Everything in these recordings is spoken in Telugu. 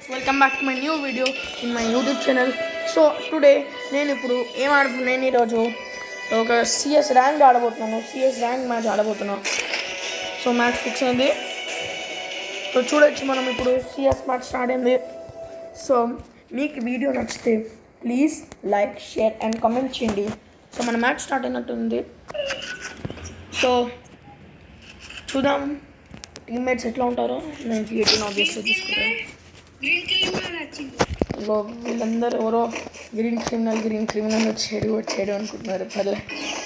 Welcome back to my new video in my YouTube channel so today నేను ఇప్పుడు ఏం ఆడుతున్నాను నేను ఈరోజు ఒక సిఎస్ ర్యాంక్ ఆడబోతున్నాను సిఎస్ ర్యాంక్ మ్యాచ్ ఆడబోతున్నాను సో మ్యాచ్ ఫిక్స్ అయింది సో చూడొచ్చు మనం ఇప్పుడు సిఎస్ మ్యాచ్ స్టార్ట్ అయింది సో మీకు వీడియో నచ్చితే please like share and comment చేయండి సో మన మ్యాచ్ స్టార్ట్ అయినట్టుంది సో చూద్దాం టీమ్మేట్స్ ఎట్లా ఉంటారో నేను క్రియేటివ్ ఆబ్వియస్గా తీసుకుంటాను గ్రీన్ క్రీమ్ నచ్చింది ఇంకో వీళ్ళందరూ ఎవరో గ్రీన్ క్రిమినల్ గ్రీన్ క్రిమినల్ వచ్చాడు వచ్చాడు అనుకుంటున్నారు పర్లే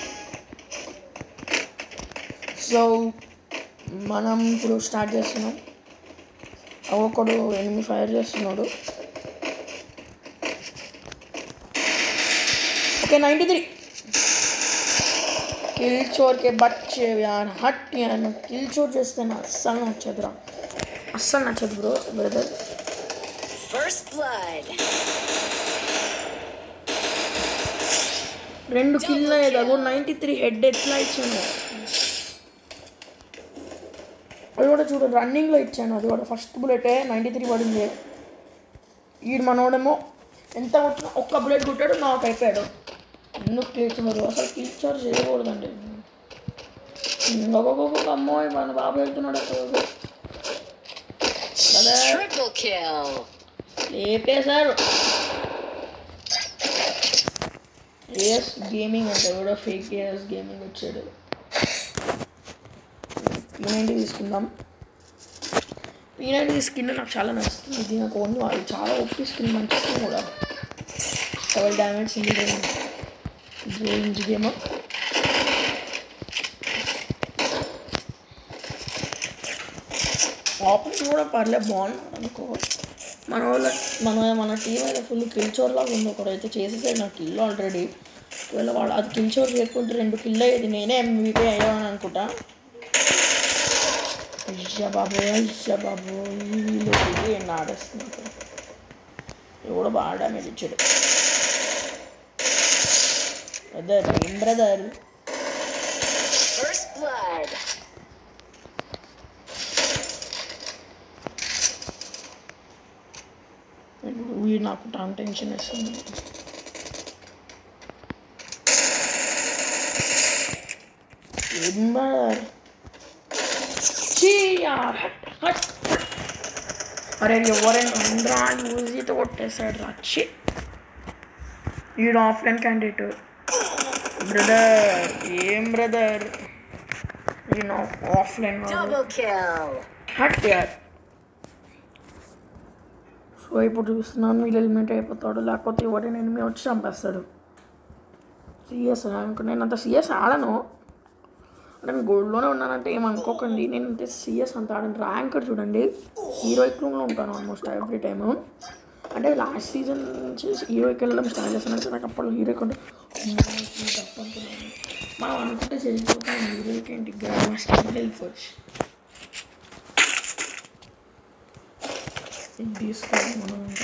సో మనం ఇప్పుడు స్టార్ట్ చేస్తున్నాం ఒకడు ఎనిమిది ఫైర్ చేస్తున్నాడు ఓకే నైంటీ త్రీ కిల్ చోర్కే బచ్చే యార్ హట్ యార్ కిల్ చోర్ చేస్తే నా అస్సలు నచ్చదురా అస్సలు నచ్చదు బ్రో బ్రదర్ First blood. రెండు కిల్ అయ్యేది అగో నైంటీ త్రీ హెడ్ ఎట్లా ఇచ్చాను అది కూడా చూడు రన్నింగ్లో ఇచ్చాను అది కూడా ఫస్ట్ బుల్లెటే నైంటీ త్రీ పడింది ఈడు మనోడేమో ఎంత కొట్టినా ఒక్క బుల్లెట్ కొట్టాడు నాకు అయిపోయాడు ఎందుకు క్లీచున్నారు అసలు క్లీచర్ చేయకూడదండి ఇంకొక అమ్మాయి మన బాబు వెళ్తున్నాడు అసలు అదే Triple kill. లేపేశారు ఏఎస్ గేమింగ్ అంటే కూడా ఫేక్ ఏఎస్ గేమింగ్ వచ్చాడు పీనైంటీ తీసుకుందాం పీనైంటీ స్కిన్ నాకు చాలా నచ్చుతుంది ఇది నాకు ఓన్లీ అది చాలా ఒప్పి స్కిన్ మంచి స్కిన్ కూడా double damage single range game operation కూడా పర్లేదు బాగున్నాడు అనుకో మన వాళ్ళ మన మన టీం అయితే ఫుల్ కిల్చోర్ లాగా ఉంది ఒకడైతే చేసేసాడు నాకు కిల్ ఆల్రెడీ ఒకవేళ వాడు అది కిల్చోర్ చేయకుంటే రెండు కిల్ అయ్యేది నేనే ఎంవీపీ అయ్యామని అనుకుంటా అయ్యా బాబు అయ్యా బాబు వీళ్ళు ఇది ఎన్ని ఆడేస్తున్నారు ఇది కూడా బాగా డ్యామేజ్ ఇచ్చాడు బ్రదర్ ఏం బ్రదర్ First blood. వీడు నాకు టాన్ టెన్షన్ వేస్తుంది ఏం బ్రదర్ చీ యార్ హట్ హట్ అరే ఎవరైనా ఉండరా యూజీతో కొట్టేశాడు రా ఛీ వీడు ఆఫ్లైన్ క్యాండిడేట్ బ్రదర్ ఏం బ్రదర్ నేను ఆఫ్లైన్ Double kill. హట్ యార్ సో ఇప్పుడు చూస్తున్నాను వీళ్ళు ఎలిమినేట్ అయిపోతాడు లేకపోతే ఎవరైనా ఎనిమిది వచ్చి చంపేస్తాడు సిఎస్ అనుకో నేను అంత సిఎస్ ఆడను అంటే నేను గోల్డ్లోనే ఉన్నానంటే ఏమనుకోకండి నేను అంటే సిఎస్ అంత ఆడను ర్యాంక్ చూడండి హీరోయిక్ రూమ్లో ఉంటాను ఆల్మోస్ట్ ఎవ్రీ టైము అంటే లాస్ట్ సీజన్ నుంచి హీరోకి వెళ్ళడం స్టార్ట్ చేస్తానంటే నాకు అప్పుడు హీరోకి ఉంటే అమ్మో, ఇది tough అనుకున్నాను. మనం అనుకుంటే చెల్లిపోతాం హీరోకి ఏంటి గ్రాండ్ మాస్టర్ వెళ్ళిపోవచ్చు ఇది తీసుకోవాలి మనం ఇంకా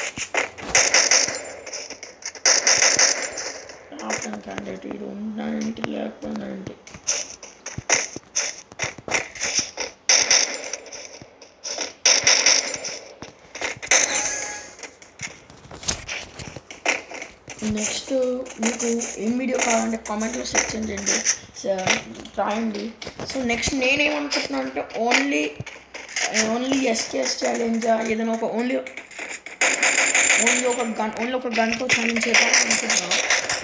ఆప్షన్ క్యాండిడేట్ ఇది ఉన్నానంటే లేకపోయినంటే నెక్స్ట్ మీకు ఏం వీడియో కావాలంటే కామెంట్లో సెక్షన్ చేయండి స- రాయండి సో నెక్స్ట్ నేనేమనుకుంటున్నాను అంటే ఓన్లీ ఓన్లీ ఎస్కేఎస్ ఛాలెంజ్ ఏదైనా ఒక ఓన్లీ ఓన్లీ ఒక గన్ ఓన్లీ ఒక గన్తో ఛాలెంజ్ చేద్దాం అనుకుంటున్నాను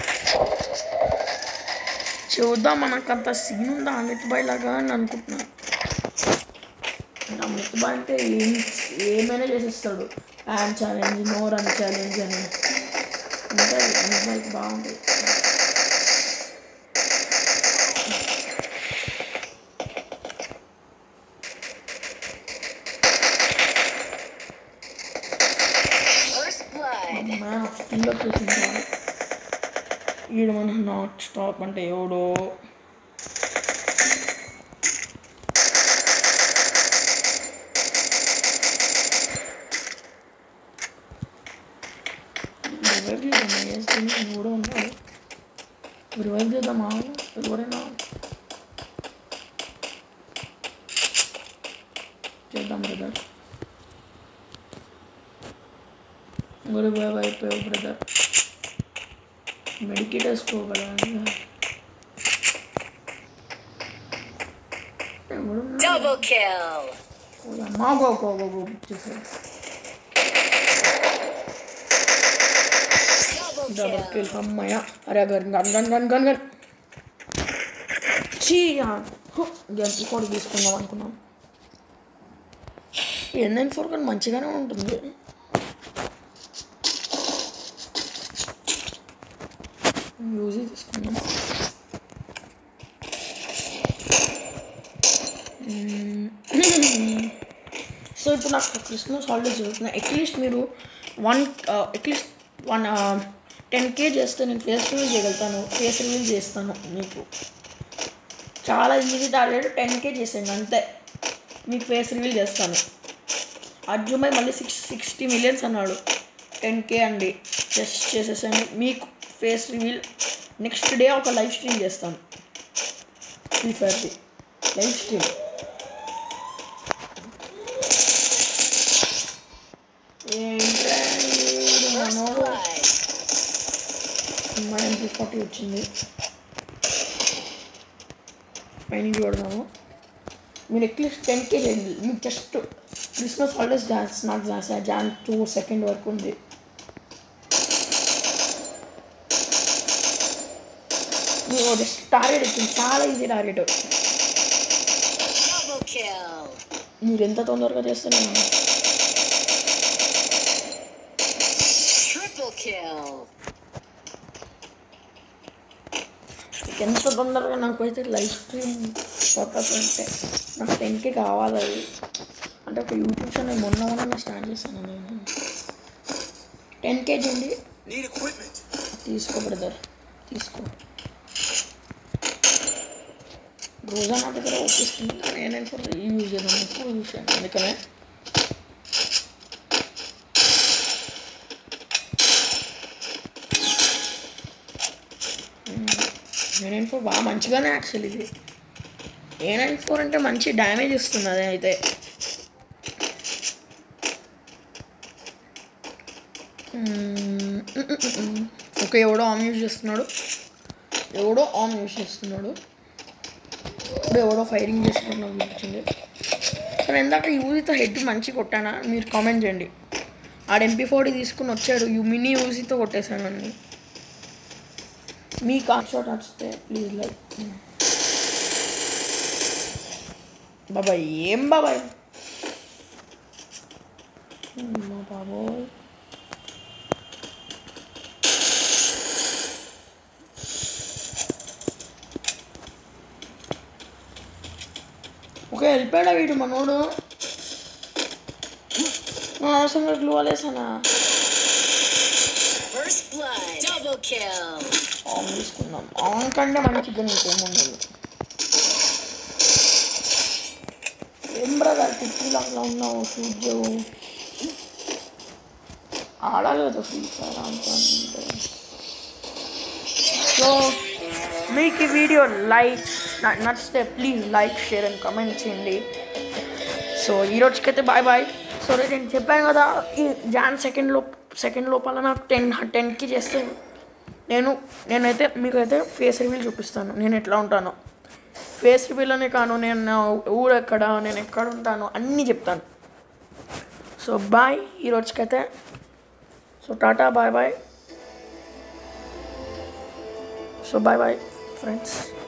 చూద్దాం మనకు అంత సీన్ ఉందా అమిత్ బాయ్ లాగా అని అనుకుంటున్నాను అంటే అమిత్ బాయ్ అంటే ఏం ఏమైనా చేసేస్తాడు hand challenge no run challenge అని అంటే అమిత్ బాయ్కి బాగుంటుంది First blood. Man of skill చూసింటాడు ఈడు మన నాట్ స్టాప్ అంటే ఎవడో రివైవ్ చేద్దామా వేసుకుని కూడా ఉంటాడు రివైవ్ చేద్దామా ఎవరైనా చేద్దాం బ్రదర్ గుడి బాయ్ అయిపోయావు బ్రదర్ మెడికేట్ వేసుకోగలరా Double kill. అమ్మా గో గో గో గో చేసాడు Double డబల్ kill. కిల్ అమ్మాయ అరే gun gun gun gun gun gun చీ గన్ కూడా తీసుకుందాం అనుకున్నాం ఎన్ఎన్ ఫోర్ కానీ మంచిగానే ఉంటుంది యూజ్ తీసుకుందాం సో ఇప్పుడు నాకు క్రిస్మస్ హాలిడేస్ జరుగుతున్నాయి అట్లీస్ట్ మీరు one at least one ten K చేస్తే నేను ఫేస్ రివీల్ చేయగలుగుతాను ఫేస్ రివీల్ చేస్తాను మీకు చాలా ఈజీ టార్గెట్ టెన్ కే చేసాను అంతే మీకు ఫేస్ రివీల్ చేస్తాను అర్జుమై మళ్ళీ సిక్స్ సిక్స్టీ మిలియన్స్ అన్నాడు టెన్ కే అండి జస్ట్ చేసేసాను మీకు ఫేస్ రివీల్ నెక్స్ట్ డే ఒక లైవ్ స్ట్రీమ్ చేస్తాను ఫ్రీ ఫైర్ది లైవ్ స్ట్రీమ్ ఏంట్రా వీడు First మనోడు blood. మా ఎంపీ ఫార్టీ వచ్చింది పైన చూడదాము మీరు అట్లీస్ట్ టెన్ కే చేయండి మీకు జస్ట్ క్రిస్మస్ హాలిడేస్ డాన్స్ నాకు డాన్స్ జాన్ టూ సెకండ్ వరకు ఉంది మీరు జస్ట్ టార్గెట్ ఇచ్చింది చాలా ఈజీ టార్గెట్ Double kill. మీరు ఎంత తొందరగా చేస్తే నేను Triple kill. ఎంత తొందరగా నాకు అయితే లైవ్ స్ట్రీమ్ పర్పస్ అంటే నాకు టెన్కే కావాలి అది అంటే ఒక యూట్యూబ్ ఛానల్ మొన్న మొన్న స్టార్ట్ చేశాను నేను టెన్ కేజీ అండి Need equipment. తీసుకో బ్రదర్ తీసుకో రోజా నా దగ్గర ఒప్పిస్తుంది కానీ నేను కూడా యూజ్ చేద్దాం ఎక్కువ యూజ్ చేయండి అందుకనే ఏ నైన్ ఫోర్ బాగా మంచిగానే యాక్చువల్ ఇది ఏ నైన్ ఫోర్ అంటే మంచి డ్యామేజ్ ఇస్తుంది అదే అయితే ఓకే ఎవడో ఆన్ యూజ్ చేస్తున్నాడు ఎవడో ఆన్ యూజ్ చేస్తున్నాడు ఇప్పుడు ఎవడో ఫైరింగ్ చేస్తున్నాడు నాకు గుర్తించింది కానీ ఇందాక యూజీతో హెడ్ మంచి కొట్టానా మీరు కామెంట్ చేయండి ఆడ ఎంపీ ఫోర్టీ తీసుకుని వచ్చాడు యూ మినీ యూజీతో కొట్టేశాను అన్ని మీ కార్ షాట్ వస్తే ప్లీజ్ లైక్ బాబాయ్ ఏం బాబాయ్ అమ్మా బాబోయ్ ఓకే వెళ్ళిపోయాడా వీడు మనోడు అవసరంగా గ్లూ వేసానా First blood. Double kill. On తీసుకుందాం ఆన్ కంటే మంచిగా నీకేముండదు ఏం బ్రదర్ టిక్కీలు అట్లా ఉన్నావు షూట్ చేయవు ఆడాలి కదా ఫ్రీ ఫైర్ అంతా సో మీకు ఈ వీడియో లైక్ నచ్చితే please like share and comment చేయండి సో ఈ రోజుకైతే బాయ్ బాయ్ సో నేను చెప్పాను కదా ఈ జాన్ సెకండ్ లో సెకండ్ లోపల నాకు టెన్ టెన్కి చేస్తే నేను నేనైతే మీకైతే ఫేస్ రివీల్ చూపిస్తాను నేను ఎట్లా ఉంటానో ఫేస్ రివీల్ అనే కాను నేను నా ఊరు ఎక్కడ నేను ఎక్కడ ఉంటాను అన్నీ చెప్తాను సో బాయ్ ఈ రోజుకైతే so tata bye bye so bye bye friends